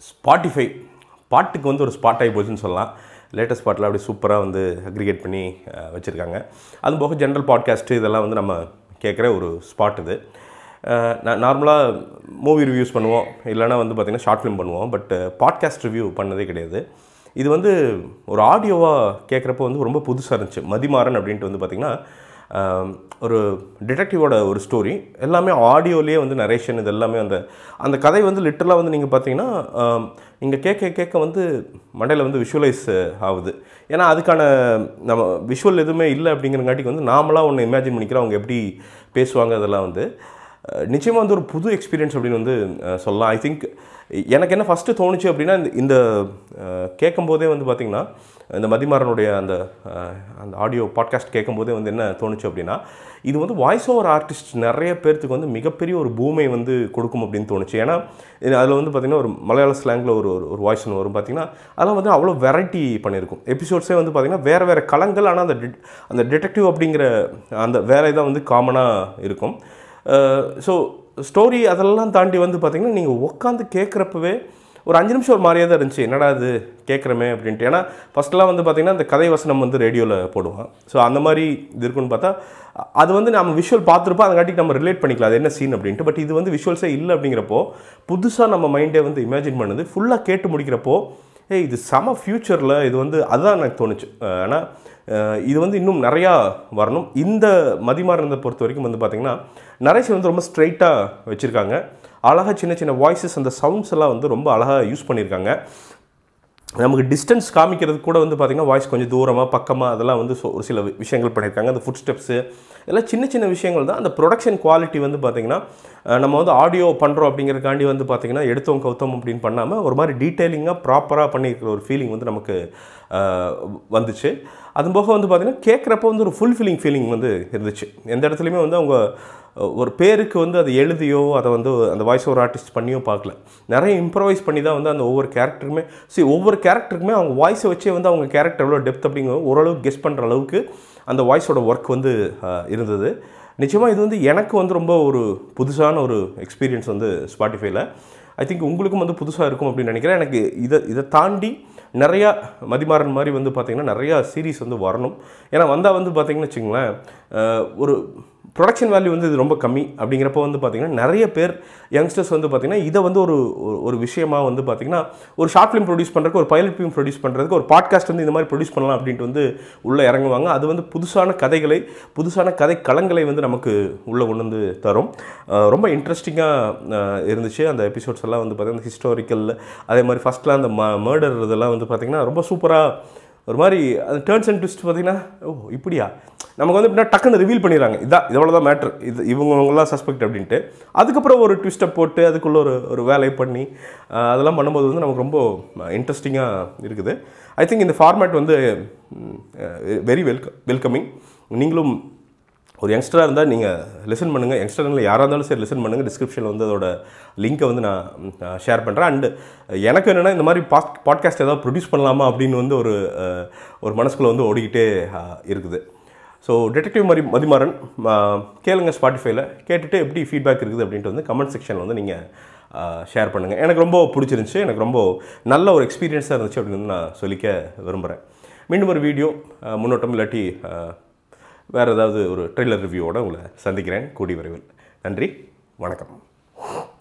Spotify பாட்டுக்கு வந்து ஒரு ஸ்பாட் ஆகி போச்சுன்னு சொல்லலாம் லேட்டஸ்ட் பாட்டில் அப்படியே சூப்பராக வந்து அக்ரிகேட் பண்ணி வச்சுருக்காங்க அது போக ஜென்ரல் பாட்காஸ்ட்டு இதெல்லாம் வந்து நம்ம கேட்குற ஒரு ஸ்பாட் இது நார்மலாக மூவி ரிவ்யூஸ் பண்ணுவோம் இல்லைனா வந்து பார்த்திங்கன்னா ஷார்ட் ஃபிலிம் பண்ணுவோம் பட் பாட்காஸ்ட் ரிவ்யூ பண்ணதே கிடையாது இது வந்து ஒரு ஆடியோவாக கேட்குறப்போ வந்து ரொம்ப புதுசாக இருந்துச்சு மதிமாறன் அப்படின்ட்டு வந்து பார்த்திங்கன்னா ஆம், ஒரு டிடெக்டிவோட ஒரு ஸ்டோரி எல்லாமே ஆடியோலேயே வந்து நரேஷன் இது எல்லாமே அந்த அந்த கதை வந்து லிட்டரலாக வந்து நீங்கள் பார்த்தீங்கன்னா நீங்கள் கேட்க கேட்க வந்து மண்டையில் வந்து விஷுவலைஸ் ஆகுது ஏன்னா அதுக்கான நம்ம விஷுவல் எதுவுமே இல்லை அப்படிங்கிறங்காட்டிக்கு வந்து நாமளாக ஒன்று இமேஜின் பண்ணிக்கிறோம் அவங்க எப்படி பேசுவாங்க அதெல்லாம் வந்து நிச்சயமாக வந்து ஒரு புது எக்ஸ்பீரியன்ஸ் அப்படின்னு வந்து அஹ், சொல்லலாம் ஐ திங்க் எனக்கு என்ன ஃபஸ்ட்டு தோணுச்சு அப்படின்னா இந்த இந்த அஹ், கேட்கும்போதே வந்து பார்த்திங்கன்னா இந்த மதிமாறனுடைய அந்த அஹ், அந்த ஆடியோ பாட்காஸ்ட் கேட்கும்போதே வந்து என்ன தோணுச்சு அப்படின்னா இது வந்து வாய்ஸ் ஓவர் ஆர்டிஸ்ட் நிறைய பேர்த்துக்கு வந்து மிகப்பெரிய ஒரு பூமை வந்து கொடுக்கும் அப்படின்னு தோணுச்சு ஏன்னா அதில் வந்து பார்த்திங்கன்னா ஒரு மலையாள ஸ்லாங்கில் ஒரு ஒரு- ஒரு வாய்ஸ் ஒன்று வரும் பார்த்திங்கன்னா அதெல்லாம் வந்து அவ்வளோ வெரைட்டி பண்ணியிருக்கும் எபிசோட்ஸே வந்து பார்த்திங்கன்னா வேறு வேறு களங்கள் ஆனால் அந்த di- அந்த டிடெக்டிவ் அப்படிங்கிற அந்த வேலை தான் வந்து காமனாக இருக்கும் ஸோ ஸ்டோரி அதெல்லாம் தாண்டி வந்து பார்த்திங்கன்னா நீங்கள் உட்காந்து கேட்குறப்பவே ஒரு அஞ்சு நிமிஷம் ஒரு மாதிரியே தான் இருந்துச்சு என்னடா இது கேட்குறமே அப்படின்ட்டு ஏன்னா ஃபஸ்ட்டெலாம் வந்து பார்த்திங்கன்னா இந்த கதை வசனம் வந்து ரேடியோவில் போடுவான் ஸோ அந்த மாதிரி இது இருக்குன்னு பார்த்தா அ- அது வந்து நம்ம விஷுவல் பார்த்துருப்போம் அதுங்காட்டிக்கு நம்ம ரிலேட் பண்ணிக்கலாம் அது என்ன சீன் அப்படின்ட்டு பட் இது வந்து விஷுவல்ஸே இல்லை அப்படிங்கிறப்போ புதுசாக நம்ம மைண்டே வந்து இமேஜின் பண்ணுது ஃபுல்லாக கேட்டு முடிக்கிறப்போ ஏய் இது செம ஃப்யூச்சரில் இது வந்து அதுதான் எனக்கு தோணுச்சு அஹ் ஆனா அஹ் இது வந்து இன்னும் நிறையா வரணும் இந்த மதிமாறனதை பொறுத்த வரைக்கும் வந்து பார்த்திங்கன்னா நரேஷ் வந்து ரொம்ப ஸ்ட்ரைட்டாக வச்சுருக்காங்க அழகாக சின்ன சின்ன வாய்ஸஸ் அந்த சவுண்ட்ஸ் எல்லாம் வந்து ரொம்ப அழகாக யூஸ் பண்ணியிருக்காங்க நமக்கு டிஸ்டன்ஸ் காமிக்கிறது கூட வந்து பார்த்திங்கன்னா வாய்ஸ் கொஞ்சம் தூரமாக பக்கமாக அதெல்லாம் வந்து சொ- ஒரு சில வி- விஷயங்கள் பண்ணியிருக்காங்க அந்த ஃபுட் ஸ்டெப்ஸு எல்லாம் சின்ன சின்ன விஷயங்கள் தான் அந்த ப்ரொடக்ஷன் குவாலிட்டி வந்து பார்த்திங்கன்னா அஹ், நம்ம வந்து ஆடியோ பண்ணுறோம் அப்படிங்கிறக்காண்டி வந்து பார்த்திங்கன்னா எடுத்தோம் கவுத்தோம் அப்படின்னு பண்ணாமல் ஒரு மாதிரி டீட்டெயிலிங்காக ப்ராப்பராக பண்ணியிருக்கிற ஒரு ஃபீலிங் வந்து நமக்கு அஹ், வந்துச்சு அது போக வந்து பார்த்திங்கன்னா கேட்குறப்போ வந்து ஒரு ஃபுல்ஃபில்லிங் ஃபீலிங் வந்து இருந்துச்சு எந்த இடத்துலையுமே வந்து அவங்க ஒரு பேருக்கு வந்து அதை எழுதியோ அதை வந்து அந்த வாய்ஸ் ஓவர் ஆர்டிஸ்ட் பண்ணியோ பார்க்கல நிறைய இம்ப்ரவைஸ் பண்ணி தான் வந்து அந்த ஒவ்வொரு கேரக்டருக்குமே சரி ஒவ்வொரு கேரக்டருக்குமே அவங்க வாய்ஸை வச்சே வந்து அவங்க கேரக்டர் எவ்வளோ டெப்த் அப்படிங்கிற ஓரளவுக்கு கெஸ் பண்ணுற அளவுக்கு அந்த வாய்ஸோட ஒர்க் வந்து அஹ், இருந்தது நிச்சயமாக இது வந்து எனக்கு வந்து ரொம்ப ஒரு புதுசான ஒரு எக்ஸ்பீரியன்ஸ் வந்து ஸ்பாட்டிஃபைல ஐ திங்க் உங்களுக்கும் வந்து புதுசாக இருக்கும் அப்படின்னு நினைக்கிறேன் எனக்கு இதை இதை தாண்டி நிறையா மதிமாறன் மாதிரி வந்து பார்த்திங்கன்னா நிறையா சீரிஸ் வந்து வரணும் ஏன்னா வந்தால் வந்து பார்த்திங்கன்னு வச்சுங்களேன் அஹ், ஒரு ப்ரொடக்ஷன் வேல்யூ வந்து இது ரொம்ப கம்மி அப்படிங்கிறப்ப வந்து பார்த்திங்கன்னா நிறைய பேர் யங்ஸ்டர்ஸ் வந்து பார்த்திங்கன்னா இதை வந்து ஒரு ஒரு- ஒரு விஷயமா வந்து பார்த்திங்கன்னா ஒரு ஷார்ட் ஃபிலிம் ப்ரொடியூஸ் பண்ணுறதுக்கு ஒரு பைலட் ஃபிலிம் ப்ரொடியூஸ் பண்ணுறதுக்கு ஒரு பாட்காஸ்ட் வந்து இந்த மாதிரி ப்ரொடியூஸ் பண்ணலாம் அப்படின்ட்டு வந்து உள்ளே இறங்குவாங்க அது வந்து புதுசான கதைகளை புதுசான கதை களங்களை வந்து நமக்கு உள்ளே கொண்டு வந்து தரும் அஹ் ரொம்ப இன்ட்ரெஸ்டிங்காக இருந்துச்சு அந்த எபிசோட்ஸ் எல்லாம் வந்து பார்த்திங்கன்னா ஹிஸ்டாரிக்கல் அதே மாதிரி ஃபஸ்ட்டில் அந்த ம மர்டர் இதெல்லாம் வந்து பார்த்திங்கன்னா ரொம்ப சூப்பராக ஒரு மாதிரி அது டேர்ன்ஸ் அண்ட் ட்விஸ்ட் பார்த்தீங்கன்னா ஓ இப்படியா நமக்கு வந்து எப்படின்னா டக்குன்னு ரிவீல் பண்ணிடுறாங்க இதான் இதோட தான் மேட்ரு இது இவங்கலாம் சஸ்பெக்ட் அப்படின்ட்டு அதுக்கப்புறம் ஒரு ட்விஸ்ட்டை போட்டு அதுக்குள்ளே ஒரு ஒரு வேலையை பண்ணி அஹ், அதெல்லாம் பண்ணும்போது வந்து நமக்கு ரொம்ப இன்ட்ரெஸ்டிங்காக இருக்குது ஐ திங்க் இந்த ஃபார்மேட் வந்து வெரி வெல்கம் வெல்கமிங் நீங்களும் ஒரு யங்ஸ்டராக இருந்தால் நீங்கள் லிசன் பண்ணுங்கள் யங்ஸ்டர்ல யாராக இருந்தாலும் சரி லிசன் பண்ணுங்கள் டிஸ்கிரிப்ஷனில் வந்து அதோட லிங்க்கை வந்து நான் ஷேர் பண்ணுறேன் அண்டு எனக்கு என்னென்னா இந்த மாதிரி பாட் பாட்காஸ்ட் ஏதாவது ப்ரொடியூஸ் பண்ணலாமா அப்படின்னு வந்து ஒரு அஹ், ஒரு மனசுக்குள்ளே வந்து ஓடிக்கிட்டே அஹ், இருக்குது ஸோ டிடெக்டிவ் மாதிரி மதிமாறன் அஹ், கேளுங்க ஸ்பாட்டிஃபைல கேட்டுட்டு எப்படி ஃபீட்பேக் இருக்குது அப்படின்ட்டு வந்து கமெண்ட் செக்ஷனில் வந்து நீங்கள் ஷேர் பண்ணுங்கள் எனக்கு ரொம்ப பிடிச்சிருந்துச்சி எனக்கு ரொம்ப நல்ல ஒரு எக்ஸ்பீரியன்ஸாக இருந்துச்சு அப்படின்னு வந்து நான் சொல்லிக்க விரும்புகிறேன் மீண்டும் ஒரு வீடியோ அஹ், முன்னோட்டம் இல்லாட்டி அஹ், வேறு ஏதாவது ஒரு ட்ரெய்லர் ரிவ்யூவோட உங்களை சந்திக்கிறேன் கூடி விரைவில் நன்றி வணக்கம்